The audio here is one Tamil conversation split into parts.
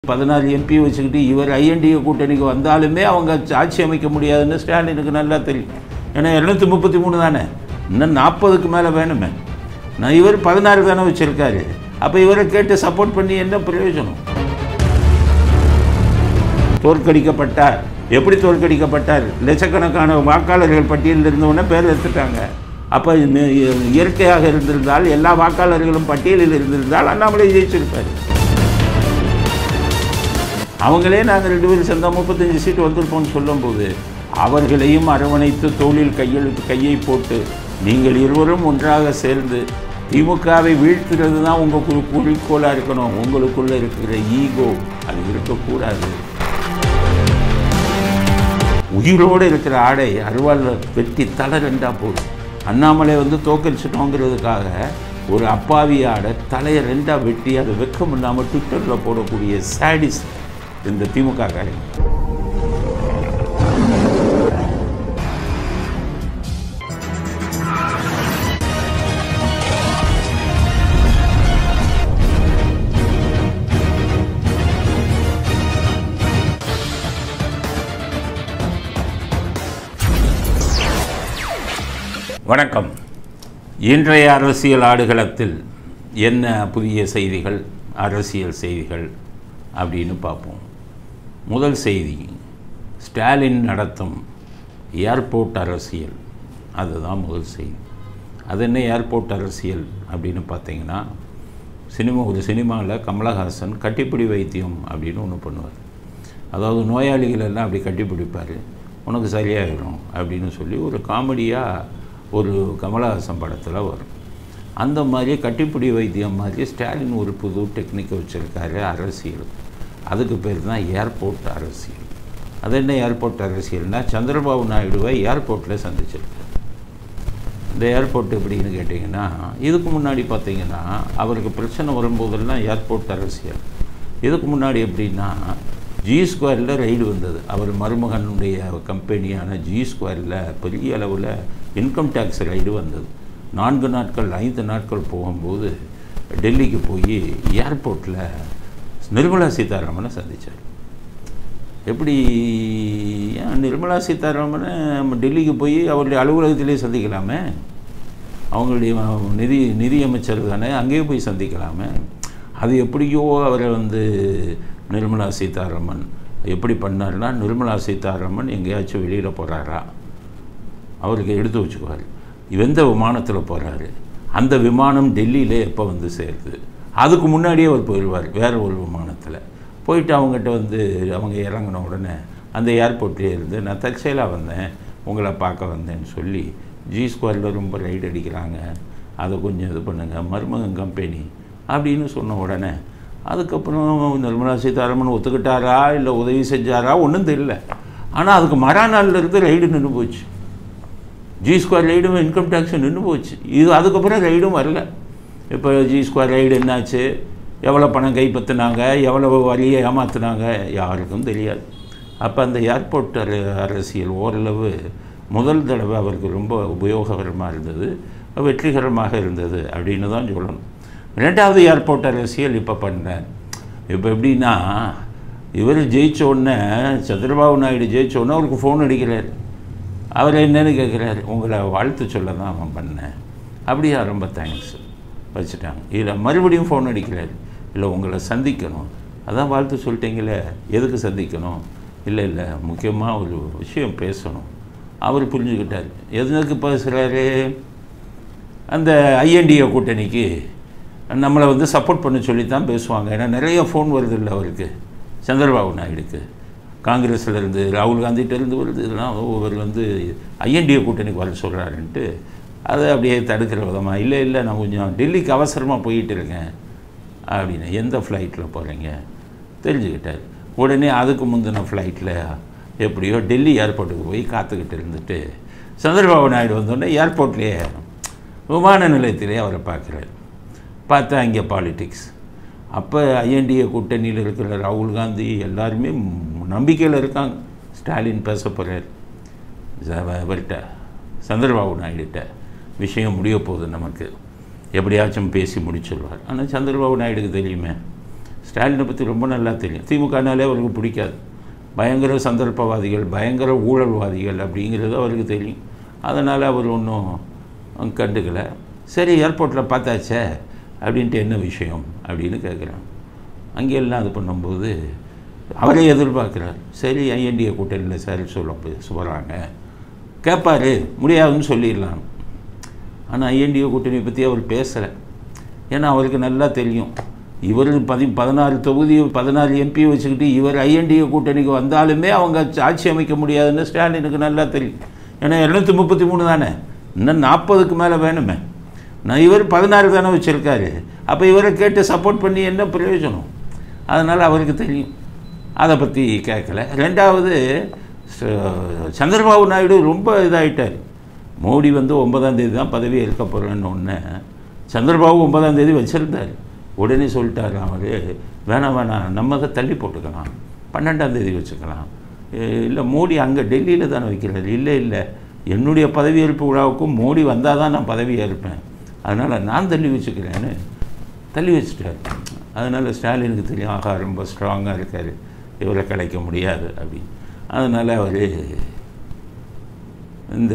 பதினாறு எம்பி வச்சுக்கிட்டு இவர் ஐஎன்டிஏ கூட்டணிக்கு வந்தாலுமே அவங்க ஆட்சி அமைக்க முடியாதுன்னு ஸ்டாலினுக்கு நல்லா தெரியும் ஏன்னா இரநூத்தி முப்பத்தி மூணு தானே இன்னும் நாற்பதுக்கு மேலே வேணுமே நான் இவர் பதினாறு தானே வச்சுருக்காரு அப்போ இவரை கேட்டு சப்போர்ட் பண்ணி என்ன பிரயோஜனம் தோற்கடிக்கப்பட்டார் எப்படி தோற்கடிக்கப்பட்டார் லட்சக்கணக்கான வாக்காளர்கள் பட்டியலில் இருந்தவுடனே பேர் எடுத்துட்டாங்க அப்போ இயற்கையாக இருந்திருந்தால் எல்லா வாக்காளர்களும் பட்டியலில் இருந்திருந்தால் அண்ணாமலை ஜெயிச்சிருப்பார் அவங்களே நாங்கள் ரெண்டு பேரும் சேர்ந்தால் முப்பத்தஞ்சு சீட்டு வந்திருப்போம்னு சொல்லும்போது அவர்களையும் அரவணைத்து தோளில் கையெழுத்து கையை போட்டு நீங்கள் இருவரும் ஒன்றாக சேர்ந்து திமுகவை வீழ்த்துறது தான் உங்கள் குறி குறிக்கோளாக இருக்கணும் உங்களுக்குள்ளே இருக்கிற ஈகோ அது இருக்கக்கூடாது உயிரோடு இருக்கிற ஆடை அருவாள் வெட்டி தலை ரெண்டாக போடும் அண்ணாமலை வந்து தோக்கடிச்சிட்டோங்கிறதுக்காக ஒரு அப்பாவி ஆடை தலையை ரெண்டாக வெட்டி அதை வெக்கம் இல்லாமல் ட்விட்டரில் போடக்கூடிய சாடிஸ் இந்த திமுக காரங்க வணக்கம் இன்றைய அரசியல் ஆடுகளத்தில் என்ன புதிய செய்திகள் அரசியல் செய்திகள் அப்படின்னு பார்ப்போம் முதல் செய்தி ஸ்டாலின் நடத்தும் ஏர்போர்ட் அரசியல் அதுதான் முதல் செய்தி அது என்ன ஏர்போர்ட் அரசியல் அப்படின்னு பார்த்தீங்கன்னா சினிமா ஒரு சினிமாவில் கமலஹாசன் கட்டிப்பிடி வைத்தியம் அப்படின்னு ஒன்று பண்ணுவார் அதாவது நோயாளிகள் எல்லாம் அப்படி கட்டிப்பிடிப்பார் உனக்கு சரியாயிடும் அப்படின்னு சொல்லி ஒரு காமெடியாக ஒரு கமலஹாசன் படத்தில் வரும் அந்த மாதிரி கட்டிப்பிடி வைத்தியம் மாதிரி ஸ்டாலின் ஒரு புது டெக்னிக்கை வச்சுருக்காரு அரசியல் அதுக்கு பேர் தான் ஏர்போர்ட் அரசியல் அது என்ன ஏர்போர்ட் அரசியல்னால் சந்திரபாபு நாயுடுவை ஏர்போர்ட்டில் சந்திச்சிருக்காரு இந்த ஏர்போர்ட் எப்படின்னு கேட்டிங்கன்னா இதுக்கு முன்னாடி பார்த்தீங்கன்னா அவருக்கு பிரச்சனை வரும்போதெல்லாம் ஏர்போர்ட் அரசியல் இதுக்கு முன்னாடி எப்படின்னா ஜி ஸ்கொயரில் ரைடு வந்தது அவர் மருமகனுடைய கம்பெனியான ஜி ஸ்கொயரில் பெரிய அளவில் இன்கம் டேக்ஸ் ரைடு வந்தது நான்கு நாட்கள் ஐந்து நாட்கள் போகும்போது டெல்லிக்கு போய் ஏர்போர்ட்டில் நிர்மலா சீதாராமனை சந்தித்தார் எப்படி ஏன் நிர்மலா சீதாராமனை நம்ம டெல்லிக்கு போய் அவருடைய அலுவலகத்திலே சந்திக்கலாமே அவங்களுடைய நிதி நிதியமைச்சர் தானே அங்கேயே போய் சந்திக்கலாமே அது எப்படியோ அவரை வந்து நிர்மலா சீதாராமன் எப்படி பண்ணார்னா நிர்மலா சீதாராமன் எங்கேயாச்சும் வெளியில் போகிறாரா அவருக்கு எடுத்து வச்சுக்குவார் எந்த விமானத்தில் போகிறாரு அந்த விமானம் டெல்லியில் எப்போ வந்து சேருது அதுக்கு முன்னாடியே அவர் போயிடுவார் வேறு ஒரு விமானத்தில் போயிட்டு அவங்ககிட்ட வந்து அவங்க இறங்கின உடனே அந்த ஏர்போர்ட்லேயே இருந்து நான் தற்செயலாக வந்தேன் உங்களை பார்க்க வந்தேன்னு சொல்லி ஜி ஸ்கொயரில் ரொம்ப ரைடு அடிக்கிறாங்க அதை கொஞ்சம் இது பண்ணுங்கள் மருமகன் கம்பெனி அப்படின்னு சொன்ன உடனே அதுக்கப்புறம் நிர்மலா சீதாராமன் ஒத்துக்கிட்டாரா இல்லை உதவி செஞ்சாரா ஒன்றும் தெரியல ஆனால் அதுக்கு மறாநாளில் இருந்து ரைடு நின்று போச்சு ஜி ஸ்கொயர் ரைடும் இன்கம் டேக்ஸும் நின்று போச்சு இது அதுக்கப்புறம் ரைடும் வரல இப்போ ஜி ஸ்கொயர் ரைடு என்னாச்சு எவ்வளோ பணம் கைப்பற்றினாங்க எவ்வளோ வரியை ஏமாத்துனாங்க யாருக்கும் தெரியாது அப்போ அந்த ஏர்போர்ட் அரசியல் ஓரளவு முதல் தடவை அவருக்கு ரொம்ப உபயோககரமாக இருந்தது வெற்றிகரமாக இருந்தது அப்படின்னு தான் சொல்லணும் ரெண்டாவது ஏர்போர்ட் அரசியல் இப்போ பண்ணேன் இப்போ எப்படின்னா இவர் ஜெயிச்ச உடனே சந்திரபாபு நாயுடு ஜெயிச்ச உடனே அவருக்கு ஃபோன் அடிக்கிறார் அவர் என்னன்னு கேட்குறாரு உங்களை வாழ்த்து சொல்ல தான் அவன் பண்ணேன் அப்படியா ரொம்ப தேங்க்ஸ் வச்சுட்டாங்க இதில் மறுபடியும் ஃபோன் அடிக்கிறாரு இல்லை உங்களை சந்திக்கணும் அதான் வாழ்த்து சொல்லிட்டீங்களே எதுக்கு சந்திக்கணும் இல்லை இல்லை முக்கியமாக ஒரு விஷயம் பேசணும் அவர் புரிஞ்சுக்கிட்டார் எதுக்கு பேசுகிறாரு அந்த ஐஎன்டிஏ கூட்டணிக்கு நம்மளை வந்து சப்போர்ட் பண்ண சொல்லி தான் பேசுவாங்க ஏன்னா நிறைய ஃபோன் வருது இல்லை அவருக்கு சந்திரபாபு நாயுடுக்கு காங்கிரஸ்லேருந்து ராகுல் காந்திகிட்டேருந்து வருது இதெல்லாம் ஒவ்வொரு வந்து ஐஎன்டிஏ கூட்டணிக்கு வர சொல்கிறாருன்ட்டு அதை அப்படியே தடுக்கிற விதமாக இல்லை இல்லை நான் கொஞ்சம் டெல்லிக்கு அவசரமாக போயிட்டு இருக்கேன் அப்படின்னு எந்த ஃப்ளைட்டில் போகிறீங்க தெரிஞ்சுக்கிட்டார் உடனே அதுக்கு முந்தின ஃப்ளைட்டில் எப்படியோ டெல்லி ஏர்போர்ட்டுக்கு போய் காத்துக்கிட்டு இருந்துட்டு சந்திரபாபு நாயுடு வந்தோடனே ஏர்போர்ட்லேயே விமான நிலையத்திலே அவரை பார்க்குறாரு பார்த்தா இங்கே பாலிட்டிக்ஸ் அப்போ ஐஎன்டிஏ கூட்டணியில் இருக்கிற ராகுல் காந்தி எல்லாருமே நம்பிக்கையில் இருக்காங்க ஸ்டாலின் பேச போகிறார் அவர்கிட்ட சந்திரபாபு நாயுடுகிட்ட விஷயம் முடிய போகுது நமக்கு எப்படியாச்சும் பேசி முடிச்சிடுவார் ஆனால் சந்திரபாபு நாயுடுக்கு தெரியுமே ஸ்டாலினை பற்றி ரொம்ப நல்லா தெரியும் திமுகனாலே அவருக்கு பிடிக்காது பயங்கர சந்தர்ப்பவாதிகள் பயங்கர ஊழல்வாதிகள் அப்படிங்கிறது அவருக்கு தெரியும் அதனால் அவர் ஒன்றும் கண்டுக்கலை சரி ஏர்போர்ட்டில் பார்த்தாச்சே அப்படின்ட்டு என்ன விஷயம் அப்படின்னு கேட்குறாங்க அங்கெல்லாம் இது பண்ணும்போது அவரே எதிர்பார்க்குறார் சரி ஐஎன்டிஏ கூட்டணியில் சார் சொல்ல சொல்கிறாங்க கேட்பாரு முடியாதுன்னு சொல்லிடலாம் ஆனால் ஐஎன்டிஏ கூட்டணியை பற்றி அவர் பேசலை ஏன்னா அவருக்கு நல்லா தெரியும் இவர் பதி பதினாறு தொகுதி பதினாறு எம்பி வச்சுக்கிட்டு இவர் ஐஎன்டிஏ கூட்டணிக்கு வந்தாலுமே அவங்க ஆட்சி அமைக்க முடியாதுன்னு ஸ்டாலினுக்கு நல்லா தெரியும் ஏன்னா இரநூத்தி முப்பத்தி மூணு தானே இன்னும் நாற்பதுக்கு மேலே வேணுமே நான் இவர் பதினாறு தானே வச்சுருக்காரு அப்போ இவரை கேட்டு சப்போர்ட் பண்ணி என்ன பிரயோஜனம் அதனால் அவருக்கு தெரியும் அதை பற்றி கேட்கல ரெண்டாவது சந்திரபாபு நாயுடு ரொம்ப இதாகிட்டார் மோடி வந்து ஒன்பதாம் தேதி தான் பதவி ஏற்க போகிறேன்னு ஒன்று சந்திரபாபு ஒன்பதாம் தேதி வச்சுருந்தார் உடனே சொல்லிட்டார் அவர் வேணாம் வேணாம் நம்ம அதை தள்ளி போட்டுக்கலாம் பன்னெண்டாம் தேதி வச்சுக்கலாம் இல்லை மோடி அங்கே டெல்லியில் தானே வைக்கிறாரு இல்லை இல்லை என்னுடைய பதவியேற்பு விழாவுக்கும் மோடி வந்தால் தான் நான் பதவி ஏற்பேன் அதனால் நான் தள்ளி வச்சுக்கிறேன்னு தள்ளி வச்சுட்டார் அதனால் ஸ்டாலினுக்கு தெரியும் ஆகா ரொம்ப ஸ்ட்ராங்காக இருக்கார் இவரை கிடைக்க முடியாது அப்படின்னு அதனால் அவர் இந்த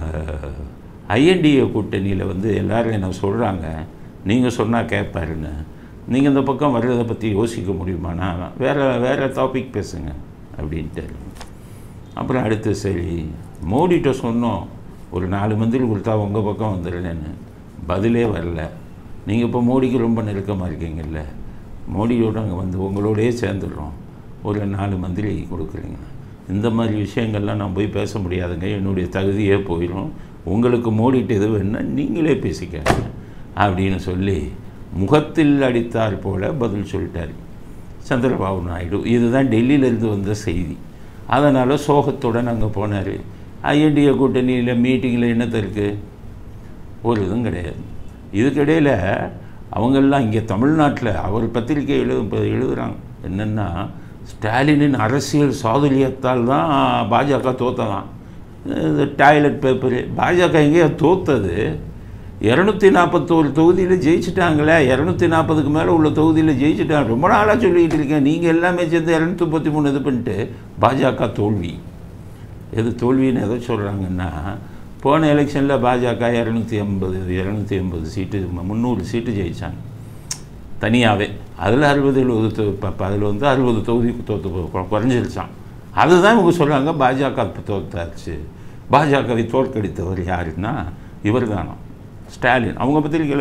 ஐஎன்டிஏ கூட்டணியில் வந்து எல்லோரும் என்ன சொல்கிறாங்க நீங்கள் சொன்னால் கேட்பாருன்னு நீங்கள் இந்த பக்கம் வர்றதை பற்றி யோசிக்க முடியுமாண்ணா வேறு வேறு டாபிக் பேசுங்க அப்படின்ட்டு அப்புறம் அடுத்து சரி மோடிகிட்ட சொன்னோம் ஒரு நாலு மந்திரி கொடுத்தா உங்கள் பக்கம் வந்துடுறேன்னு பதிலே வரல நீங்கள் இப்போ மோடிக்கு ரொம்ப நெருக்கமாக இருக்கீங்கல்ல மோடியோடு அங்கே வந்து உங்களோடயே சேர்ந்துடுறோம் ஒரு நாலு மந்திரி கொடுக்குறீங்க இந்த மாதிரி விஷயங்கள்லாம் நான் போய் பேச முடியாதுங்க என்னுடைய தகுதியே போயிடும் உங்களுக்கு மோடிட்டு எது வேணுன்னா நீங்களே பேசிக்கங்க அப்படின்னு சொல்லி முகத்தில் அடித்தார் போல பதில் சொல்லிட்டார் சந்திரபாபு நாயுடு இதுதான் டெல்லியிலேருந்து வந்த செய்தி அதனால் சோகத்துடன் அங்கே போனார் ஐஎன்டிஏ கூட்டணியில் மீட்டிங்கில் என்னத்த இருக்குது ஒரு இதுவும் கிடையாது இதுக்கிடையில் அவங்கெல்லாம் இங்கே தமிழ்நாட்டில் அவர் பத்திரிக்கை எழுது இப்போ எழுதுகிறாங்க என்னென்னா ஸ்டாலினின் அரசியல் சாதுரியத்தால் தான் பாஜக தோத்ததான் இந்த டாய்லெட் பேப்பரு பாஜக எங்கேயோ தோத்தது இரநூத்தி நாற்பத்தோரு தொகுதியில் ஜெயிச்சிட்டாங்களே இரநூத்தி நாற்பதுக்கு மேலே உள்ள தொகுதியில் ஜெயிச்சிட்டாங்க ரொம்ப நாளாக சொல்லிக்கிட்டு இருக்கேன் நீங்கள் எல்லாமே சேர்ந்து இரநூத்தி முப்பத்தி மூணு இது பண்ணிட்டு பாஜக தோல்வி எது தோல்வின்னு எதை சொல்கிறாங்கன்னா போன எலெக்ஷனில் பாஜக இரநூத்தி எண்பது இரநூத்தி எண்பது சீட்டு முந்நூறு சீட்டு ஜெயித்தாங்க தனியாகவே அதில் அறுபது எழுபது இப்போ அதில் வந்து அறுபது தொகுதி தோற்று குறைஞ்சிருச்சான் அதுதான் இவங்க சொல்கிறாங்க பாஜக தோத்தாச்சு பாஜகவை தோற்கடித்தவர் யாருன்னா இவர் தானோ ஸ்டாலின் அவங்க பத்திரிக்கையில்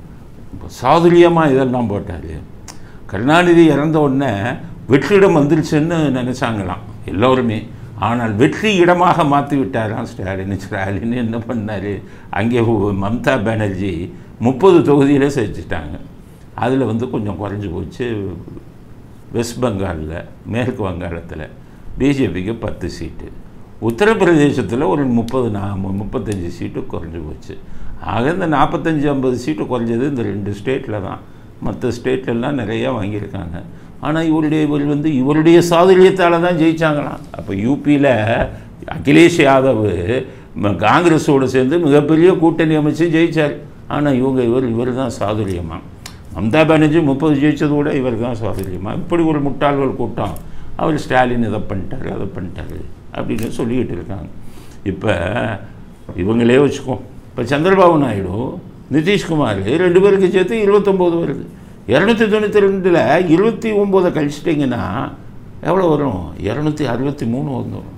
சாதுரியமாக இதெல்லாம் போட்டார் கருணாநிதி இறந்த உடனே வெற்றிடம் வந்துருச்சுன்னு நினச்சாங்களாம் எல்லோருமே ஆனால் வெற்றி இடமாக மாற்றி விட்டாராம் ஸ்டாலின் ஸ்டாலின் என்ன பண்ணார் அங்கே மம்தா பானர்ஜி முப்பது தொகுதியில் செஞ்சுட்டாங்க அதில் வந்து கொஞ்சம் குறைஞ்சி போச்சு வெஸ்ட் பெங்காலில் மேற்கு வங்காளத்தில் பிஜேபிக்கு பத்து சீட்டு உத்தரப்பிரதேசத்தில் ஒரு முப்பது நா முப்பத்தஞ்சு சீட்டு குறைஞ்சி போச்சு ஆக இந்த நாற்பத்தஞ்சு ஐம்பது சீட்டு குறைஞ்சது இந்த ரெண்டு ஸ்டேட்டில் தான் மற்ற ஸ்டேட்லெல்லாம் நிறையா வாங்கியிருக்காங்க ஆனால் இவருடைய இவர் வந்து இவருடைய சாதுரியத்தால் தான் ஜெயித்தாங்களாம் அப்போ யூபியில் அகிலேஷ் யாதவ் காங்கிரஸோடு சேர்ந்து மிகப்பெரிய கூட்டணி அமைச்சு ஜெயித்தார் ஆனால் இவங்க இவர் இவர் தான் சாதுரியமாக மம்தா பானர்ஜி முப்பது ஜெயிச்சது கூட இவர் தான் சாதுரியமாக இப்படி ஒரு முட்டாள்கள் கூட்டம் அவர் ஸ்டாலின் இதை பண்ணிட்டாரு அதை பண்ணிட்டாரு அப்படின்னு சொல்லிக்கிட்டு இருக்காங்க இப்போ இவங்களே வச்சுக்கோ இப்போ சந்திரபாபு நாயுடு நிதிஷ்குமார் ரெண்டு பேருக்கு சேர்த்து இருபத்தொம்போது வருது இரநூத்தி தொண்ணூற்றி ரெண்டில் இருபத்தி ஒம்போதை கழிச்சிட்டிங்கன்னா எவ்வளோ வரும் இரநூத்தி அறுபத்தி மூணு வந்துடும்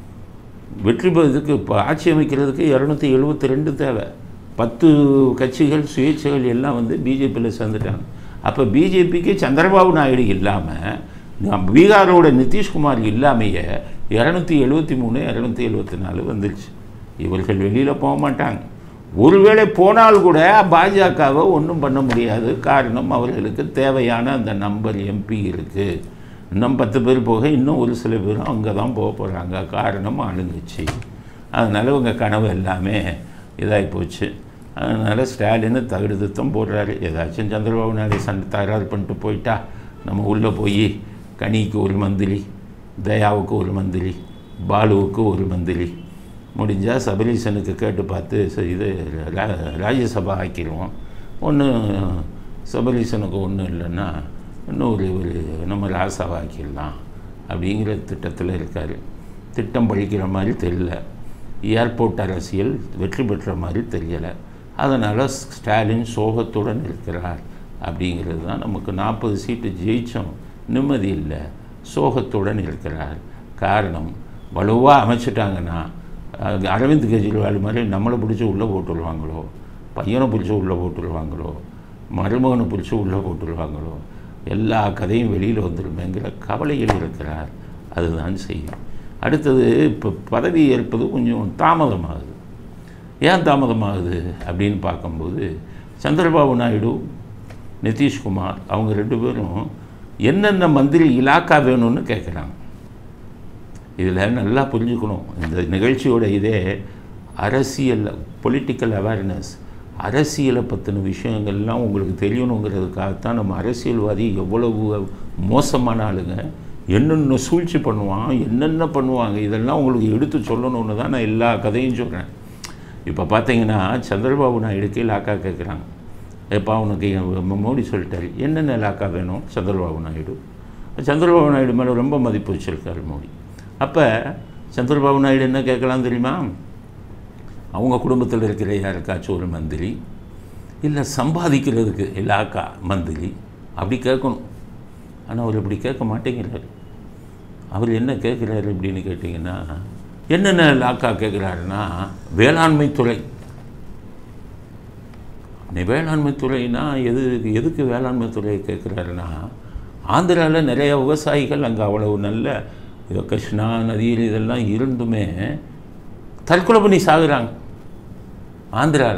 வெற்றி இதுக்கு இப்போ ஆட்சி அமைக்கிறதுக்கு இரநூத்தி எழுபத்தி ரெண்டு தேவை பத்து கட்சிகள் சுயேட்சைகள் எல்லாம் வந்து பிஜேபியில் சேர்ந்துட்டாங்க அப்போ பிஜேபிக்கு சந்திரபாபு நாயுடு இல்லாமல் பீகாரோட நிதிஷ்குமார் இல்லாமையே இரநூத்தி எழுபத்தி மூணு இரநூத்தி எழுபத்தி நாலு வந்துருச்சு இவர்கள் வெளியில் போக மாட்டாங்க ஒருவேளை போனால் கூட பாஜகவை ஒன்றும் பண்ண முடியாது காரணம் அவர்களுக்கு தேவையான அந்த நம்பர் எம்பி இருக்குது இன்னும் பத்து பேர் போக இன்னும் ஒரு சில பேரும் அங்கே தான் போக போகிறாங்க காரணம் ஆளுங்கட்சி அதனால் இவங்க கனவு எல்லாமே இதாகி போச்சு அதனால் ஸ்டாலின் தகுடு திட்டம் போடுறாரு ஏதாச்சும் சந்திரபாபு நாயுடு சண்டை தகராறு பண்ணிட்டு போயிட்டா நம்ம உள்ளே போய் கனிக்கு ஒரு மந்திரி தயாவுக்கு ஒரு மந்திரி பாலுவுக்கு ஒரு மந்திரி முடிஞ்சால் சபரீசனுக்கு கேட்டு பார்த்து சரி இது ராஜ்யசபா ஆக்கிடுவோம் ஒன்று சபரீசனுக்கு ஒன்றும் இல்லைன்னா இன்னும் ஒரு ஒரு நம்ம ராசாவாக்கிடலாம் அப்படிங்கிற திட்டத்தில் இருக்கார் திட்டம் பழிக்கிற மாதிரி தெரியல ஏர்போர்ட் அரசியல் வெற்றி பெற்ற மாதிரி தெரியலை அதனால் ஸ்டாலின் சோகத்துடன் இருக்கிறார் அப்படிங்கிறது தான் நமக்கு நாற்பது சீட்டு ஜெயித்தோம் நிம்மதி இல்லை சோகத்துடன் இருக்கிறார் காரணம் வலுவாக அமைச்சிட்டாங்கன்னா அஹ், அரவிந்த் கெஜ்ரிவால் மாதிரி நம்மளை பிடிச்சி உள்ளே போட்டுருவாங்களோ பையனை பிடிச்சி உள்ளே போட்டுருவாங்களோ மருமகனை பிடிச்சி உள்ளே போட்டுருவாங்களோ எல்லா கதையும் வெளியில் வந்துருமேங்கிற கவலையில் இருக்கிறார் அதுதான் செய்யும் அடுத்தது இப்போ பதவி ஏற்பது கொஞ்சம் தாமதமாகுது ஏன் தாமதமாகுது அப்படின்னு பார்க்கும்போது சந்திரபாபு நாயுடு நிதிஷ்குமார் அவங்க ரெண்டு பேரும் என்னென்ன மந்திரி இலாக்கா வேணும்னு கேட்குறாங்க இதில் நல்லா புரிஞ்சுக்கணும் இந்த நிகழ்ச்சியோட இதே அரசியல் பொலிட்டிக்கல் அவேர்னஸ் அரசியலை பற்றின விஷயங்கள்லாம் உங்களுக்கு தெரியணுங்கிறதுக்காகத்தான் நம்ம அரசியல்வாதி எவ்வளவு மோசமான ஆளுங்க என்னென்ன சூழ்ச்சி பண்ணுவான் என்னென்ன பண்ணுவாங்க இதெல்லாம் உங்களுக்கு எடுத்து சொல்லணும்னு தான் நான் எல்லா கதையும் சொல்கிறேன் இப்போ பார்த்தீங்கன்னா சந்திரபாபு நாயுடுக்கு இலாக்கா கேட்குறாங்க எப்போ அவனுக்கு மோ- மோடி சொல்லிட்டாரு என்னென்ன இலாக்கா வேணும் சந்திரபாபு நாயுடு சந்திரபாபு நாயுடு மேலே ரொம்ப மதிப்பு வச்சிருக்காரு மோடி அப்போ சந்திரபாபு நாயுடு என்ன கேட்கலாம் தெரியுமா அவங்க குடும்பத்தில் இருக்கிற யாருக்காச்சும் ஒரு மந்திரி இல்லை சம்பாதிக்கிறதுக்கு இலாக்கா மந்திரி அப்படி கேட்கணும் ஆனால் அவர் அப்படி கேட்க மாட்டேங்கிறாரு அவர் என்ன கேட்குறாரு அப்படின்னு கேட்டிங்கன்னா என்னென்ன லாக்கா கேட்குறாருன்னா வேளாண்மை துறை நீ வேளாண்மை துறைனா எது எதுக்கு வேளாண்மை துறையை கேட்குறாருன்னா ஆந்திராவில் நிறைய விவசாயிகள் அங்கே அவ்வளவு நல்ல இதோ கிருஷ்ணா நதியில் இதெல்லாம் இருந்துமே தற்கொலை பண்ணி சாகுறாங்க ஆந்திராவில்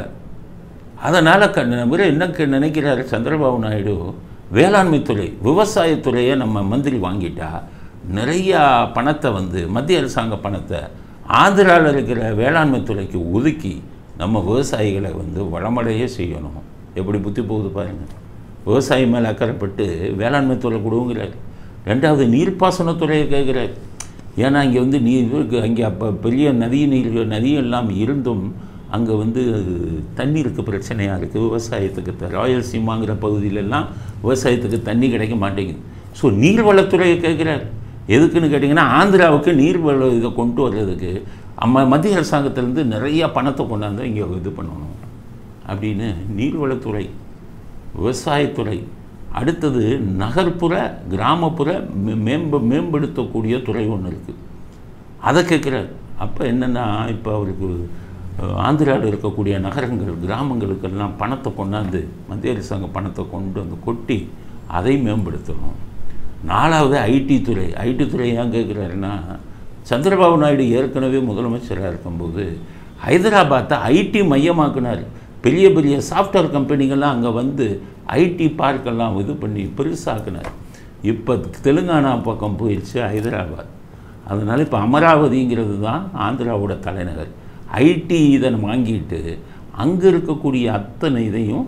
அதனால் க இவர் என்ன க- நினைக்கிறாரு சந்திரபாபு நாயுடு வேளாண்மை துறை விவசாயத்துறையை நம்ம மந்திரி வாங்கிட்டா நிறையா பணத்தை வந்து மத்திய அரசாங்க பணத்தை ஆந்திராவில் இருக்கிற வேளாண்மை துறைக்கு ஒதுக்கி நம்ம விவசாயிகளை வந்து வளமடைய செய்யணும் எப்படி புத்தி போகுது பாருங்கள் விவசாயி மேலே அக்கறைப்பட்டு வேளாண்மை துறை கொடுங்கிறார் ரெண்டாவது நீர்ப்பாசனத்துறையை கேட்குறாரு ஏன்னா இங்கே வந்து நீர் இருக்கு அங்கே அப்போ பெரிய நதி நீர் நதியெல்லாம் இருந்தும் அங்கே வந்து தண்ணீருக்கு பிரச்சனையாக இருக்குது விவசாயத்துக்கு த- ராயல்சீமாங்கிற பகுதியிலெல்லாம் விவசாயத்துக்கு தண்ணி கிடைக்க மாட்டேங்குது ஸோ நீர்வளத்துறையை கேட்குறாரு எதுக்குன்னு கேட்டிங்கன்னா ஆந்திராவுக்கு நீர்வள இதை கொண்டு வர்றதுக்கு அம்ம மத்திய அரசாங்கத்திலேருந்து நிறையா பணத்தை கொண்டாந்து இங்கே இது பண்ணணும் அப்படின்னு நீர்வளத்துறை விவசாயத்துறை அடுத்தது நகர்ப்புற கிராமப்புற மே- மேம்ப மேம்படுத்தக்கூடிய துறை ஒன்று இருக்குது அதை கேட்குறாரு அப்போ என்னென்னா இப்போ அவருக்கு அஹ், ஆந்திராவில் இருக்கக்கூடிய நகரங்கள் கிராமங்களுக்கெல்லாம் பணத்தை கொண்டாந்து மத்திய அரசாங்க பணத்தை கொண்டு வந்து கொட்டி அதை மேம்படுத்தணும் நாலாவது ஐடி துறை ஐடி துறை ஏன் கேட்குறாருன்னா சந்திரபாபு நாயுடு ஏற்கனவே முதலமைச்சராக இருக்கும்போது ஹைதராபாத்தை ஐடி மையமாக்குனார் பெரிய பெரிய சாஃப்ட்வேர் கம்பெனிகள்லாம் அங்கே வந்து ஐடி பார்க்கெல்லாம் இது பண்ணி பெருசாக்குனார் இப்போ தெலுங்கானா பக்கம் போயிடுச்சு ஹைதராபாத் அதனால் இப்போ அமராவதிங்கிறது தான் ஆந்திராவோட தலைநகர் ஐடி இதை வாங்கிட்டு அங்கே இருக்கக்கூடிய அத்தனை இதையும்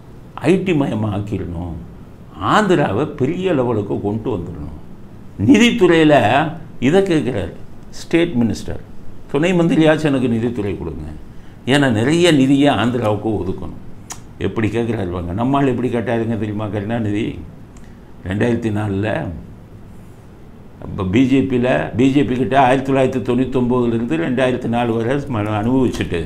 ஐடி மயமாக ஆக்கிடணும் ஆந்திராவை பெரிய லெவலுக்கு கொண்டு வந்துடணும் நிதித்துறையில் இதை கேட்குறாரு ஸ்டேட் மினிஸ்டர் துணை மந்திரியாச்சும் எனக்கு நிதித்துறை கொடுங்க ஏன்னா நிறைய நிதியை ஆந்திராவுக்கு ஒதுக்கணும் எப்படி கேட்குறாரு பாருங்க நம்மால் எப்படி கேட்டாருங்க தெரியுமா கருணாநிதி ரெண்டாயிரத்தி நாலில் இப்போ பிஜேபியில் பிஜேபி கிட்ட ஆயிரத்தி தொள்ளாயிரத்தி தொண்ணூத்தொம்போதுலேருந்து ரெண்டாயிரத்தி நாலு வரை ம- அனுபவிச்சுட்டு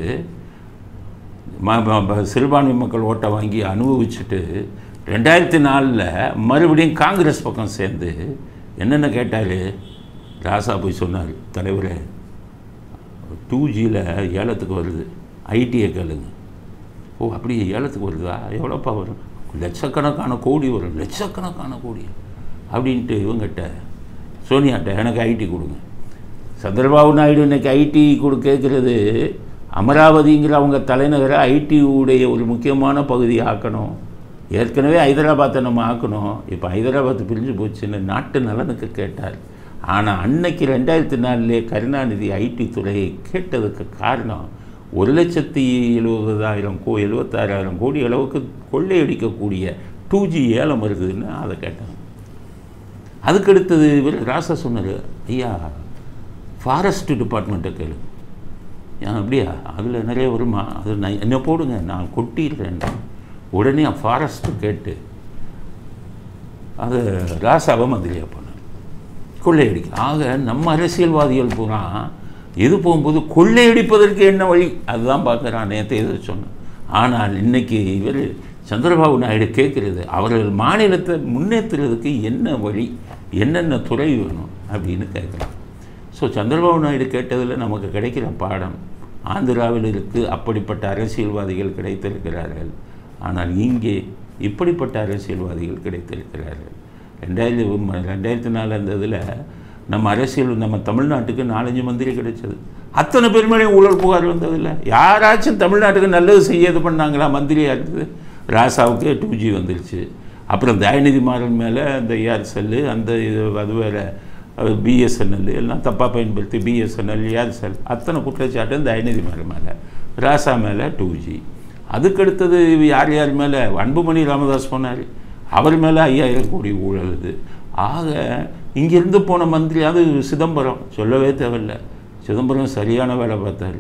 ம- ம- ம- சிறுபான்மை மக்கள் ஓட்டை வாங்கி அனுபவிச்சுட்டு ரெண்டாயிரத்தி நாலில் மறுபடியும் காங்கிரஸ் பக்கம் சேர்ந்து என்னென்ன கேட்டார் ராசா போய் சொன்னார் தலைவரே டூ ஜியில் ஏலத்துக்கு வருது ஐடியை கேளுங்க ஓ அப்படியே ஏலத்துக்கு வருதா எவ்வளோப்பா வரும் லட்சக்கணக்கான கோடி வரும் லட்சக்கணக்கான கோடி அப்படின்ட்டு இவங்கிட்ட சோனியாட்ட எனக்கு ஐடி கொடுங்க சந்திரபாபு நாயுடு இன்னைக்கு ஐடி கொடு கேட்குறது அமராவதிங்கிற அவங்க தலைநகரை ஐடி உடைய ஒரு முக்கியமான பகுதி ஆக்கணும் ஏற்கனவே ஹைதராபாத்தை நம்ம ஆக்கணும் இப்போ ஹைதராபாத் பிரிஞ்சு போச்சுன்னு நாட்டு நலனுக்கு கேட்டார் ஆனால் அன்னைக்கு ரெண்டாயிரத்தி நாலுலேயே கருணாநிதி ஐடி துறையை கேட்டதுக்கு காரணம் ஒரு லட்சத்தி எழுபதாயிரம் கோ எழுபத்தாறாயிரம் கோடி அளவுக்கு கொள்ளையடிக்கக்கூடிய டூ ஜி ஏலம் இருக்குதுன்னு அதை கேட்டாங்க அதுக்கடுத்தது இவர் ராசா சொன்னார் ஐயா ஃபாரஸ்ட் டிபார்ட்மெண்ட்டை கேளு ஏன் அப்படியா அதில் நிறைய வருமா அது நான் என்ன போடுங்க நான் கொட்டிடுறேன் உடனே ஃபாரஸ்ட்டு கேட்டு அது ராசாவை மந்திரியாக போனார் கொள்ளையடிக்க ஆக நம்ம அரசியல்வாதிகள் பூரா இது போகும்போது கொள்ளையடிப்பதற்கு என்ன வழி அதுதான் பார்க்குறான் நேற்று எது சொன்னேன் ஆனால் இன்னைக்கு இவர் சந்திரபாபு நாயுடு கேட்குறது அவர்கள் மாநிலத்தை முன்னேற்றுறதுக்கு என்ன வழி என்னென்ன துறை வேணும் அப்படின்னு கேட்குறான் ஸோ சந்திரபாபு நாயுடு கேட்டதில் நமக்கு கிடைக்கிற பாடம் ஆந்திராவில் இருக்கு அப்படிப்பட்ட அரசியல்வாதிகள் கிடைத்திருக்கிறார்கள் ஆனால் இங்கே இப்படிப்பட்ட அரசியல்வாதிகள் கிடைத்திருக்கிறார்கள் ரெண்டாயிரத்தி ரெண்டாயிரத்தி நாலு அந்த இதில் நம்ம அரசியல் நம்ம தமிழ்நாட்டுக்கு நாலஞ்சு மந்திரி கிடைச்சது அத்தனை பேருமையும் ஊழல் புகார் வந்ததில்லை யாராச்சும் தமிழ்நாட்டுக்கு நல்லது செய்ய இது பண்ணாங்களா மந்திரியாக இருந்தது ராசாவுக்கு டூ ஜி வந்துருச்சு அப்புறம் தயநிதி மாறன் மேலே அந்த ஏர்செல்லு அந்த இது அது வேறு பிஎஸ்என்எல் எல்லாம் தப்பாக பயன்படுத்தி பிஎஸ்என்எல் ஏர்செல் அத்தனை குற்றச்சாட்டும் தயநிதி மாறன் மேலே ராசா மேலே டூ ஜி அதுக்கடுத்தது யார் யார் மேலே அன்புமணி ராமதாஸ் போனார் அவர் மேலே ஐயாயிரம் கோடி ஊழல் இது ஆக இங்கிருந்து போன மந்திரி அது சிதம்பரம் சொல்லவே தேவையில்லை சிதம்பரம் சரியான வேலை பார்த்தாரு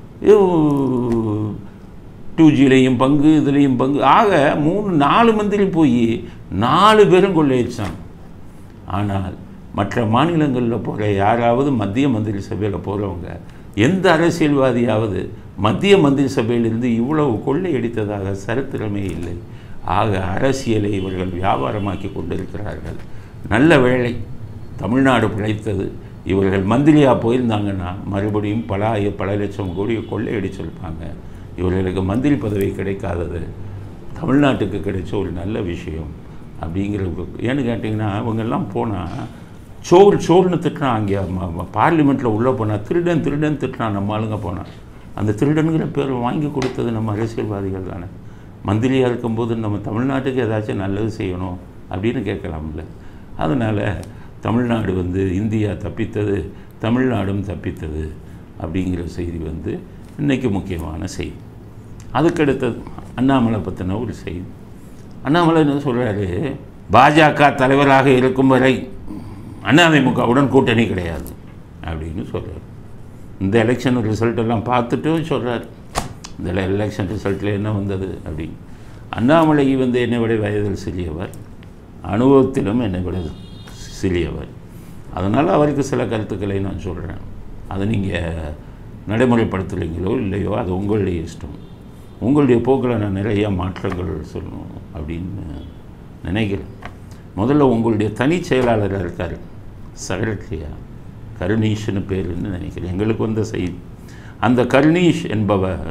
டூ ஜிலையும் பங்கு இதுலேயும் பங்கு ஆக மூணு நாலு மந்திரி போய் நாலு பேரும் கொள்ளையடிச்சாங்க ஆனால் மற்ற மாநிலங்களில் போகிற யாராவது மத்திய மந்திரி சபையில் போகிறவங்க எந்த அரசியல்வாதியாவது மத்திய மந்திரி சபையிலிருந்து இவ்வளவு கொள்ளையடித்ததாக சரித்திரமே இல்லை ஆக அரசியலை இவர்கள் வியாபாரமாக்கி கொண்டிருக்கிறார்கள் நல்ல வேளை தமிழ்நாடு பிழைத்தது இவர்கள் மந்திரியாக போயிருந்தாங்கன்னா மறுபடியும் பல ஆய- பல லட்சம் கோடி கொள்ளையடிச்சிருப்பாங்க இவர்களுக்கு மந்திரி பதவி கிடைக்காதது தமிழ்நாட்டுக்கு கிடைச்ச ஒரு நல்ல விஷயம் அப்படிங்கிற ஏன்னு கேட்டிங்கன்னா இவங்கெல்லாம் போனால் சோறு சோறுன்னு திட்டுறான் அங்கே பார்லிமெண்ட்டில் உள்ளே போனால் திருடன் திருடன் திட்டுறான் நம்ம ஆளுங்க போனால் அந்த திருடனுங்கிற பேர் வாங்கி கொடுத்தது நம்ம அரசியல்வாதிகள் தானே மந்திரியாக இருக்கும்போது நம்ம தமிழ்நாட்டுக்கு ஏதாச்சும் நல்லது செய்யணும் அப்படின்னு கேட்கலாம்ல அதனால் தமிழ்நாடு வந்து இந்தியா தப்பித்தது தமிழ்நாடும் தப்பித்தது அப்படிங்கிற செய்தி வந்து இன்றைக்கி முக்கியமான செய்தி அதுக்கடுத்தது அண்ணாமலை பற்றின ஒரு செய்தி அண்ணாமலை என்ன சொல்கிறாரு பாஜக தலைவராக இருக்கும் வரை அதிமுகவுடன் கூட்டணி கிடையாது அப்படின்னு சொல்கிறார் இந்த எலெக்ஷன் ரிசல்ட் எல்லாம் பார்த்துட்டு சொல்கிறார் இந்த எலெக்ஷன் ரிசல்ட்டில் என்ன வந்தது அப்படின்னு அண்ணாமலை வந்து என்னை விட வயதில் சிறியவர் அனுபவத்திலும் என்னை விட சிறியவர் அதனால் அவருக்கு சில கருத்துக்களை நான் சொல்கிறேன் அதை நீங்கள் நடைமுறைப்படுத்துகிறீங்களோ இல்லையோ அது உங்களுடைய இஷ்டம் உங்களுடைய போக்கில் நான் நிறைய மாற்றங்கள் சொல்லணும் அப்படின்னு நினைக்கிறேன் முதல்ல உங்களுடைய தனி செயலாளராக இருக்கார் செக்ரட்டரியா கருணீஷ்னு பேருன்னு நினைக்கிறேன் எங்களுக்கு வந்த செய்தி அந்த கருணீஷ் என்பவர்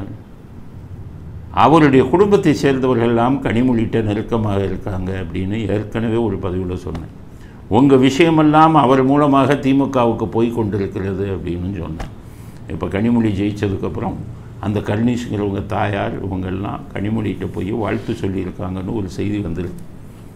அவருடைய குடும்பத்தை சேர்ந்தவர்கள் எல்லாம் கனிமொழிட்ட நெருக்கமாக இருக்காங்க அப்படின்னு ஏற்கனவே ஒரு பதிவில் சொன்னேன் உங்கள் விஷயமெல்லாம் அவர் மூலமாக திமுகவுக்கு போய் கொண்டிருக்கிறது அப்படின்னு சொன்னேன் இப்போ கனிமொழி ஜெயிச்சதுக்கப்புறம் அந்த கருணீஷ்ங்கிறவங்க தாயார் இவங்கெல்லாம் கனிமொழிகிட்ட போய் வாழ்த்து சொல்லியிருக்காங்கன்னு ஒரு செய்தி வந்திருக்கு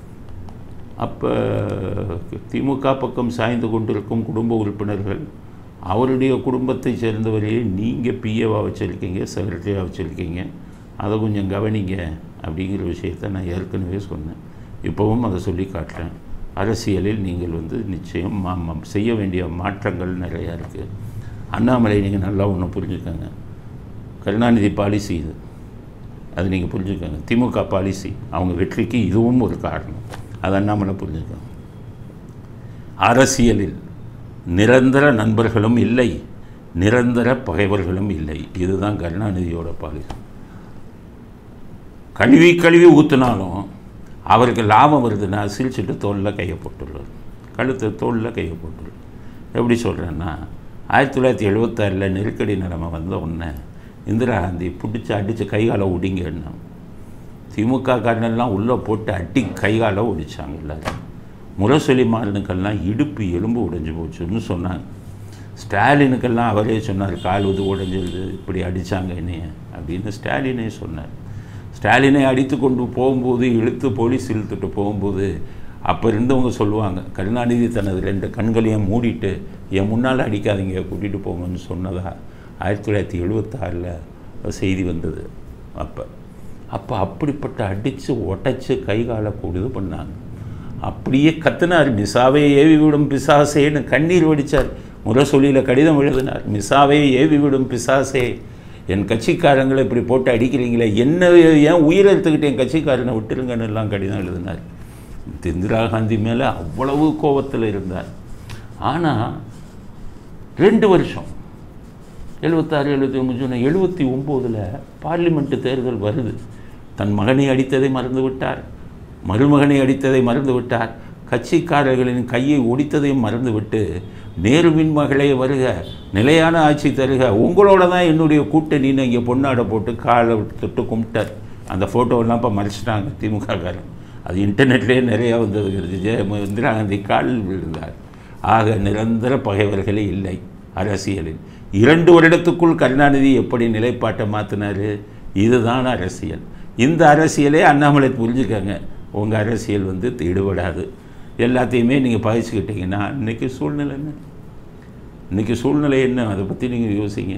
அப்போ திமுக பக்கம் சாய்ந்து கொண்டிருக்கும் குடும்ப உறுப்பினர்கள் அவருடைய குடும்பத்தை சேர்ந்தவரையே நீங்கள் பிஏவாக வச்சுருக்கீங்க செக்ரட்டரியாக வச்சுருக்கீங்க அதை கொஞ்சம் கவனிங்க அப்படிங்கிற விஷயத்தை நான் ஏற்கனவே சொன்னேன் இப்போவும் அதை சொல்லி காட்டுறேன் அரசியலில் நீங்கள் வந்து நிச்சயம் மா மா- செய்ய வேண்டிய மாற்றங்கள் நிறையா இருக்குது அண்ணாமலை நீங்கள் நல்லா ஒன்று புரிஞ்சுக்கோங்க கருணாநிதி பாலிசி இது அது நீங்கள் புரிஞ்சுக்கோங்க திமுக பாலிசி அவங்க வெற்றிக்கு இதுவும் ஒரு காரணம் அது அண்ணாமலை புரிஞ்சுக்கோங்க அரசியலில் நிரந்தர நண்பர்களும் இல்லை நிரந்தர பகைவர்களும் இல்லை இதுதான் கருணாநிதியோட பாலிசி கழுவி கழுவி ஊற்றினாலும் அவருக்கு லாபம் வருதுன்னா சிரிச்சுட்டு தோளில் கையை போட்டுள்ளார் கழுத்து தோளில் கையை போட்டுள்ளார் எப்படி சொல்கிறேன்னா ஆயிரத்தி தொள்ளாயிரத்தி எழுபத்தாறில் நெருக்கடி நிலைமை வந்த உடனே இந்திரா காந்தி பிடிச்சி அடித்து கைகால ஒடிங்கன்னா திமுக காரனெல்லாம் உள்ளே போட்டு அடி கைகால ஒடிச்சாங்க எல்லாரும் முரசொலி மாறனுக்கெல்லாம் இடுப்பு எலும்பு உடைஞ்சு போச்சுன்னு சொன்னாங்க ஸ்டாலினுக்கெல்லாம் அவரே சொன்னார் கால் இது உடைஞ்சிருது இப்படி அடித்தாங்க என்னைய அப்படின்னு ஸ்டாலினே சொன்னார் ஸ்டாலினை அடித்து கொண்டு போகும்போது இழுத்து போலீஸ் இழுத்துட்டு போகும்போது அப்போ இருந்தவங்க சொல்லுவாங்க கருணாநிதி தனது ரெண்டு கண்களையும் மூடிட்டு என் முன்னால் அடிக்காதீங்க கூட்டிகிட்டு போங்கன்னு சொன்னதா ஆயிரத்தி தொள்ளாயிரத்தி எழுபத்தாறில் செய்தி வந்தது அப்போ அப்போ அப்படிப்பட்ட அடித்து உடைச்சு கை காலை கூடுது பண்ணாங்க அப்படியே கத்துனார் மிசாவே ஏவி விடும் பிசாசேன்னு கண்ணீர் வடித்தார் முரசொலியில் கடிதம் எழுதினார் மிசாவே ஏவி விடும் பிசாசே என் கட்சிக்காரங்களை இப்படி போட்டு அடிக்கிறீங்களே என்ன ஏன் உயிரை எடுத்துக்கிட்டு என் கட்சிக்காரனை விட்டுருங்கன்னு எல்லாம் கடிதம் எழுதினார் இந்திரா காந்தி மேலே அவ்வளவு கோபத்தில் இருந்தார் ஆனால் ரெண்டு வருஷம் எழுபத்தாறு எழுபத்தி ஒம்பது சொன்ன எழுபத்தி ஒம்போதில் பார்லிமெண்ட்டு தேர்தல் வருது தன் மகனை அடித்ததை மறந்து விட்டார் மருமகனை அடித்ததை மறந்து விட்டார் கட்சிக்காரர்களின் கையை ஒடித்ததையும் மறந்துவிட்டு நேருவின் மகளே வருக நிலையான ஆட்சி தருக உங்களோட தான் என்னுடைய கூட்டணின்னு இங்கே பொன்னாடை போட்டு காலை தொட்டு கும்பிட்டார் அந்த ஃபோட்டோவெல்லாம் இப்போ மறைச்சிட்டாங்க திமுககாரன் அது இன்டர்நெட்லேயே நிறையா வந்தது ஜெய இந்திரா காந்தி காலில் விழுந்தார் ஆக நிரந்தர பகைவர்களே இல்லை அரசியலில் இரண்டு வருடத்துக்குள் கருணாநிதி எப்படி நிலைப்பாட்டை மாற்றினார் இதுதான் அரசியல் இந்த அரசியலே அண்ணாமலை புரிஞ்சுக்கங்க உங்கள் அரசியல் வந்து ஈடுபடாது எல்லாத்தையுமே நீங்கள் பகிச்சுக்கிட்டீங்கன்னா இன்றைக்கி சூழ்நிலை என்ன இன்றைக்கி சூழ்நிலை என்ன அதை பற்றி நீங்கள் யோசிங்க